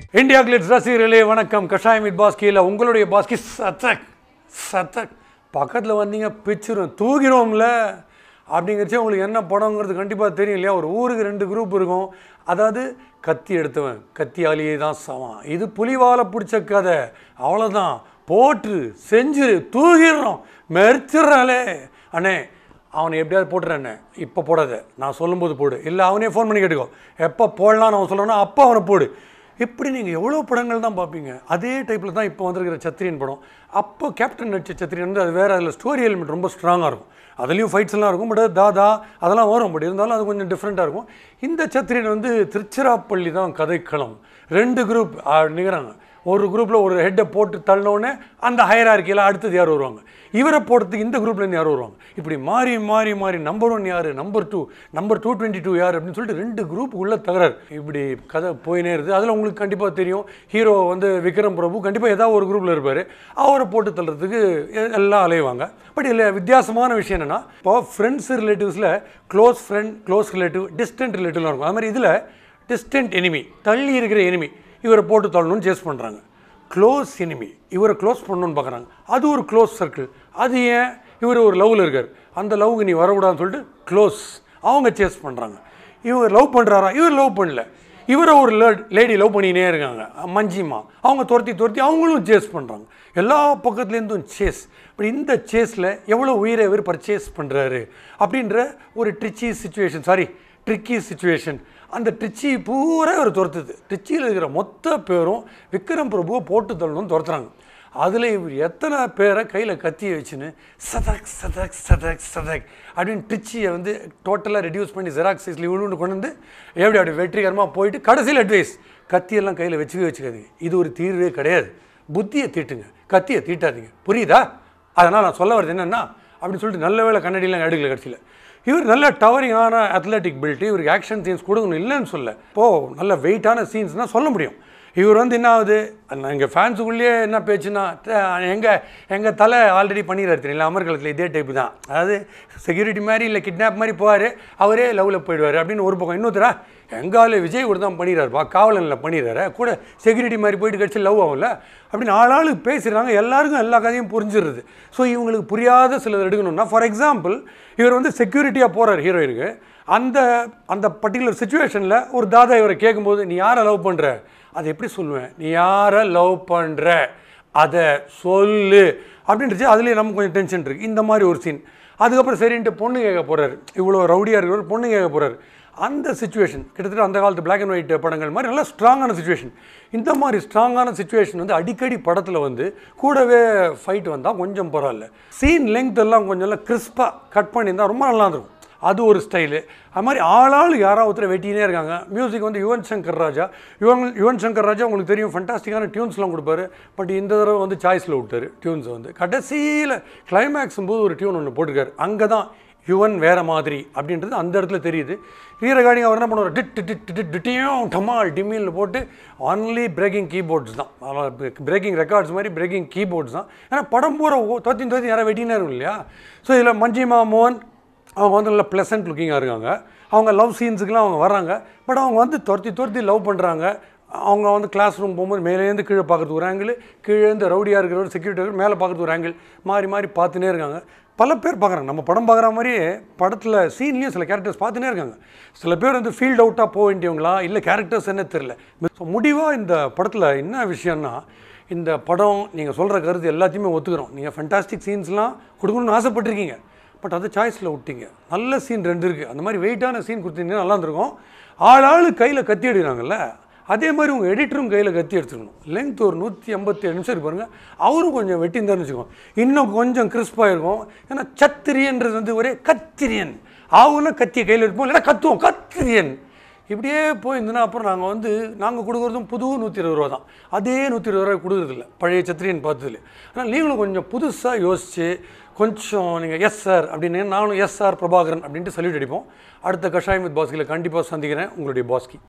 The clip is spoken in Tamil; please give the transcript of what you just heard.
இந்தியா கிளிட்ஸ் ரசிகர்களே வணக்கம் கஷாயம் வித் பாஸ்கியில் உங்களுடைய பாஸ்கி சத்தக் சத்தக் பக்கத்தில் வந்தீங்க பிச்சிரும் தூக்கிடுவோம்ல அப்படிங்கிறச்சே உங்களுக்கு என்ன படங்கிறது கண்டிப்பாக தெரியும் இல்லையா ஒரு ஊருக்கு ரெண்டு குரூப் இருக்கும் அதாவது கத்தி எடுத்தவன் கத்தியாலேயே தான் சவான் இது புலிவாலை பிடிச்ச கதை அவ்வளோதான் போட்டு செஞ்சிரு தூக்கிடுறோம் மெரிச்சிடுறாளே அண்ணே அவனை எப்படியாவது போட்டுறேன்னு இப்போ போடாத நான் சொல்லும்போது போடு இல்லை அவனே ஃபோன் பண்ணி கேட்டுக்கோ எப்போ போடலான்னு அவன் சொல்கிறானோ அப்போ அவனை போடு இப்படி நீங்கள் எவ்வளோ படங்கள் தான் பார்ப்பீங்க அதே டைப்பில் தான் இப்போ வந்திருக்கிற சத்திரியன் படம் அப்போ கேப்டன் நடிச்ச சத்திரியன் வந்து அது வேறு அதில் ஸ்டோரி எலிமெண்ட் ரொம்ப ஸ்ட்ராங்காக இருக்கும் அதுலேயும் ஃபைட்ஸ் எல்லாம் இருக்கும் பட் தாதா அதெல்லாம் வரும் பட் இருந்தாலும் அது கொஞ்சம் டிஃப்ரெண்ட்டாக இருக்கும் இந்த சத்திரியன் வந்து திருச்சிராப்பள்ளி தான் கதைக்களம் ரெண்டு குரூப் நிற்கிறாங்க ஒரு குரூப்பில் ஒரு ஹெட்டை போட்டு தள்ளினோடனே அந்த ஹையரார்க்கியில் அடுத்தது யார் வருவாங்க இவரை போடுறதுக்கு இந்த குரூப்லேருந்து யார் வருவாங்க இப்படி மாறி மாறி மாறி நம்பர் ஒன் யார் number two number two twenty two யார் அப்படின்னு சொல்லிட்டு ரெண்டு குரூப்புக்குள்ளே தகராறு இப்படி கதை போயினே இருக்குது அதில் உங்களுக்கு கண்டிப்பாக தெரியும் ஹீரோ வந்து விக்ரம் பிரபு கண்டிப்பாக ஏதாவது ஒரு குரூப்பில் இருப்பார் அவரை போட்டு தள்ளுறதுக்கு எ- எல்லாம் அலைவாங்க பட் இதில் வித்தியாசமான விஷயம் என்னென்னா இப்போ ஃப்ரெண்ட்ஸ் ரிலேட்டிவ்ஸில் close friend close relative distant ரிலேட்டிவ்லாம் இருக்கும் அது மாதிரி இதில் டிஸ்டன்ட் எனிமி தள்ளி இருக்கிற எனிமி இவரை போட்டு தள்ளணும்னு சேஸ் பண்ணுறாங்க க்ளோஸ் எனிமி இவரை க்ளோஸ் பண்ணணும்னு பார்க்குறாங்க அது ஒரு க்ளோஸ் சர்க்கிள் அது ஏன் இவர் ஒரு லவ்வில் இருக்கார் அந்த லவ்க்கு நீ வரக்கூடாதுன்னு சொல்லிட்டு க்ளோஸ் அவங்க சேஸ் பண்ணுறாங்க இவர் லவ் பண்ணுறாரா இவர் லவ் பண்ணல இவரை ஒரு லேடி லவ் பண்ணினே இருக்காங்க மஞ்சிமா அவங்க துரத்தி துரத்தி அவங்களும் சேஸ் பண்ணுறாங்க எல்லா பக்கத்துலேருந்தும் சேஸ் இப்படி இந்த சேஸில் எவ்வளோ உயிரை இவர் பர்ச்சேஸ் பண்ணுறாரு அப்படின்ற ஒரு Trichy situation sorry tricky situation அந்த ட்ரிச்சி பூரா இவர் துரத்துது ட்ரிச்சியில் இருக்கிற மொத்த பேரும் விக்ரம் பிரபுவை போட்டு தள்ளணும்னு துரத்துறாங்க அதில் இவர் எத்தனை பேரை கையில் கத்தியை வச்சுன்னு சதக் சதக் சதக் சதக் அப்படின்னு ட்ரிச்சியை வந்து டோட்டலாக ரெடியூஸ் பண்ணி ஜெராக்ஸ் சைஸில் இவ்வளோன்னு கொண்டு வந்து எப்படி அப்படி வெற்றிகரமாக போயிட்டு கடைசியில் அட்வைஸ் கத்தியெல்லாம் கையில் வச்சுக்கவே வச்சுக்காதீங்க இது ஒரு தீர்வே கிடையாது புத்தியை தீட்டுங்க கத்தியை தீட்டாதீங்க புரியுதா அதனால் நான் சொல்ல வர்றது என்னென்னா அப்படின்னு சொல்லிட்டு நல்ல வேளை கண்ணாடிலாம் எடுக்கல கடைசியில் இவர் நல்ல டவரிங்கான அத்லெட்டிக் பில்ட் இவருக்கு ஆக்ஷன் சீன்ஸ் கொடுக்கணும் இல்லைன்னு சொல்ல இப்போ நல்ல வெயிட்டான சீன்ஸ்னால் சொல்ல முடியும் இவர் வந்து என்ன ஆகுது எங்கள் ஃபேன்ஸுக்குள்ளேயே என்ன பேச்சுன்னா எங்கள் எங்கள் தலை ஆல்ரெடி பண்ணிடுறாரு தெரியல அமர்கலத்தில் இதே டைப்பு தான் அதாவது செக்யூரிட்டி மாதிரி இல்லை கிட்னாப் மாதிரி போவார் அவரே லவ்வில் போயிடுவார் அப்படின்னு ஒரு பக்கம் இன்னொருத்தரா எங்கால விஜய் கூட தான் பண்ணிடுறாருப்பா காவலனில் பண்ணிடுறாரு கூட செக்யூரிட்டி மாதிரி போயிட்டு கட்சி லவ் ஆகும்ல அப்படின்னு ஆளாளுக்கு பேசுகிறாங்க எல்லாருக்கும் எல்லா கதையும் புரிஞ்சிடுது ஸோ இவங்களுக்கு புரியாத சிலது எடுக்கணும்னா ஃபார் எக்ஸாம்பிள் இவர் வந்து செக்யூரிட்டியாக போகிறார் ஹீரோயினுக்கு அந்த அந்த பர்டிகுலர் சுச்சுவேஷனில் ஒரு தாதா இவரை கேட்கும்போது நீ யாரை லவ் பண்ணுற அதை எப்படி சொல்லுவேன் நீ யாரை லவ் பண்ணுற அதை சொல்லு அப்படின்றது அதுலேயே நமக்கு கொஞ்சம் டென்ஷன் இருக்குது இந்த மாதிரி ஒரு சீன் அதுக்கப்புறம் சரின்ட்டு பொண்ணு கேட்க போகிறாரு இவ்வளோ ரவுடியாக இருக்கிறவர் பொண்ணு கேட்க போகிறாரு அந்த சுச்சுவேஷன் கிட்டத்தட்ட அந்த காலத்து பிளாக் அண்ட் ஒயிட் படங்கள் மாதிரி நல்லா ஸ்ட்ராங்கான சுச்சுவேஷன் இந்த மாதிரி ஸ்ட்ராங்கான சுச்சுவேஷன் வந்து அடிக்கடி படத்தில் வந்து கூடவே ஃபைட் வந்தால் கொஞ்சம் பரவாயில்ல சீன் லெங்த் எல்லாம் கொஞ்சம் எல்லாம் கிறிஸ்பாக கட் பண்ணியிருந்தால் ரொம்ப நல்லா இருக்கும் அது ஒரு ஸ்டைலு அது மாதிரி ஆளாள் யாராவது ஒருத்தர் வெட்டினே இருக்காங்க மியூசிக் வந்து யுவன் சங்கர் ராஜா யுவன் யுவன் சங்கர் ராஜா உங்களுக்கு தெரியும் ஃபண்டாஸ்டிக்கான டியூன்ஸ்லாம் கொடுப்பாரு பட் இந்த தடவை வந்து சாய்ஸில் விட்டார் டியூன்ஸை வந்து கடைசியில் கிளைமேக்ஸும் போது ஒரு டியூன் ஒன்று போட்டிருக்காரு அங்கே தான் யுவன் வேற மாதிரி அப்படின்றது அந்த இடத்துல தெரியுது வீரகாணி அவர் என்ன பண்ணுவார் டிட் டிட் டிட் டிட்டியும் டமால் டிமில்னு போட்டு ஒன்லி பிரேக்கிங் கீபோர்ட்ஸ் தான் பிரேக்கிங் ரெக்கார்ட்ஸ் மாதிரி பிரேக்கிங் கீபோர்ட்ஸ் தான் ஏன்னா படம் பூரா தோத்தி தோத்தி யாராவது வெட்டினே இருக்கும் இல்லையா ஸோ இதில் மஞ்சிமா மோகன் அவங்க வந்து நல்ல ப்ளசன்ட் லுக்கிங்காக இருக்காங்க அவங்க லவ் சீன்ஸுக்கெலாம் அவங்க வர்றாங்க பட் அவங்க வந்து துரத்தி துரத்தி லவ் பண்ணுறாங்க அவங்க வந்து கிளாஸ் ரூம் போகும்போது மேலேருந்து கீழே பார்க்குறது ஒரு ஆங்கிள் கீழேருந்து ரவுடியாக இருக்கிறவர் செக்யூரிட்டி இருக்கிற மேலே பார்க்குறது ஒரு ஆங்கிள் மாறி மாறி பார்த்துனே இருக்காங்க பல பேர் பார்க்குறாங்க நம்ம படம் பார்க்குற மாதிரியே படத்தில் சீன்லேயும் சில கேரக்டர்ஸ் பார்த்துனே இருக்காங்க சில பேர் வந்து ஃபீல்ட் அவுட்டாக போக வேண்டியவங்களா இல்லை கேரக்டர்ஸ் என்ன தெரில ஸோ முடிவாக இந்த படத்தில் என்ன விஷயம்னா இந்த படம் நீங்கள் சொல்கிற கருத்து எல்லாத்தையுமே ஒத்துக்கிறோம் நீங்கள் ஃபண்டாஸ்டிக் சீன்ஸ்லாம் கொடுக்கணும்னு ஆசைப்பட்டிருக்கீங்க பட் அதை சாய்ஸில் விட்டீங்க நல்ல சீன் ரெண்டு இருக்குது அந்த மாதிரி வெயிட்டான சீன் கொடுத்தீங்கன்னா நல்லா இருந்திருக்கும் ஆள் ஆள் கையில் கத்தி எடுக்கிறாங்கல்ல அதே மாதிரி உங்கள் எடிட்டரும் கையில் கத்தி எடுத்துக்கணும் லென்த் ஒரு நூற்றி ஐம்பத்தி ஏழு நிமிஷம் இருக்கு பாருங்க அவரும் கொஞ்சம் வெட்டியிருந்தாருன்னு வச்சுக்கோங்க இன்னும் கொஞ்சம் கிறிஸ்பாக இருக்கும் ஏன்னா சத்திரியன்றது வந்து ஒரே கத்திரியன் ஆகுனா கத்தியை கையில் எடுப்போம் இல்லைன்னா கத்துவோம் கத்திரியன் இப்படியே போயிருந்ததுன்னா அப்புறம் நாங்கள் வந்து நாங்கள் கொடுக்குறதும் புது நூற்றி இருபது ரூபா தான் அதே நூற்றி இருபது ரூபாய் கொடுக்குறதில்ல பழைய சத்திரியன் பார்த்ததில்ல ஆனால் நீங்களும் கொஞ்சம் புதுசாக யோசித்து கொஞ்சம் நீங்கள் எஸ் சார் அப்படின்னு நானும் எஸ் சார் பிரபாகரன் அப்படின்ட்டு சொல்லிட்டு அடிப்போம் அடுத்த கஷாயம் வித் பாஸ்கியில் கண்டிப்பாக சந்திக்கிறேன் உங்களுடைய பாஸ்கி